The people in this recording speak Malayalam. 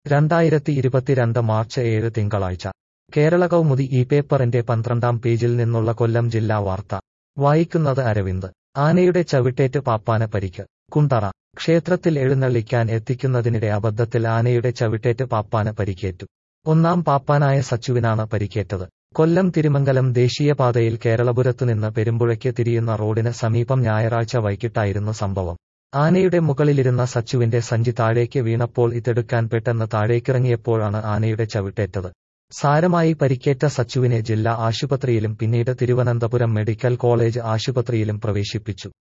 രണ്ടായിരത്തി ഇരുപത്തിരണ്ട് മാർച്ച് ഏഴ് തിങ്കളാഴ്ച കേരള കൗമുദി ഈ പേപ്പറിന്റെ പന്ത്രണ്ടാം പേജിൽ നിന്നുള്ള കൊല്ലം ജില്ലാ വാർത്ത വായിക്കുന്നത് അരവിന്ദ് ആനയുടെ ചവിട്ടേറ്റ് പാപ്പാന പരിക്ക് കുണ്ടറ ക്ഷേത്രത്തിൽ എഴുന്നള്ളിക്കാൻ എത്തിക്കുന്നതിനിടെ അബദ്ധത്തിൽ ആനയുടെ ചവിട്ടേറ്റ് പാപ്പാന പരിക്കേറ്റു ഒന്നാം പാപ്പാനായ സച്ചുവിനാണ് പരിക്കേറ്റത് കൊല്ലം തിരുമംഗലം ദേശീയപാതയിൽ കേരളപുരത്തുനിന്ന് പെരുമ്പുഴയ്ക്ക് തിരിയുന്ന റോഡിന് സമീപം ഞായറാഴ്ച വൈകിട്ടായിരുന്നു സംഭവം ആനയുടെ മുകളിലിരുന്ന സച്ചുവിന്റെ സഞ്ചി താഴേക്ക് വീണപ്പോൾ ഇതെടുക്കാൻ പെട്ടെന്ന് താഴേക്കിറങ്ങിയപ്പോഴാണ് ആനയുടെ ചവിട്ടേറ്റത് സാരമായി പരിക്കേറ്റ സച്ചുവിനെ ജില്ലാ ആശുപത്രിയിലും പിന്നീട് തിരുവനന്തപുരം മെഡിക്കൽ കോളേജ് ആശുപത്രിയിലും പ്രവേശിപ്പിച്ചു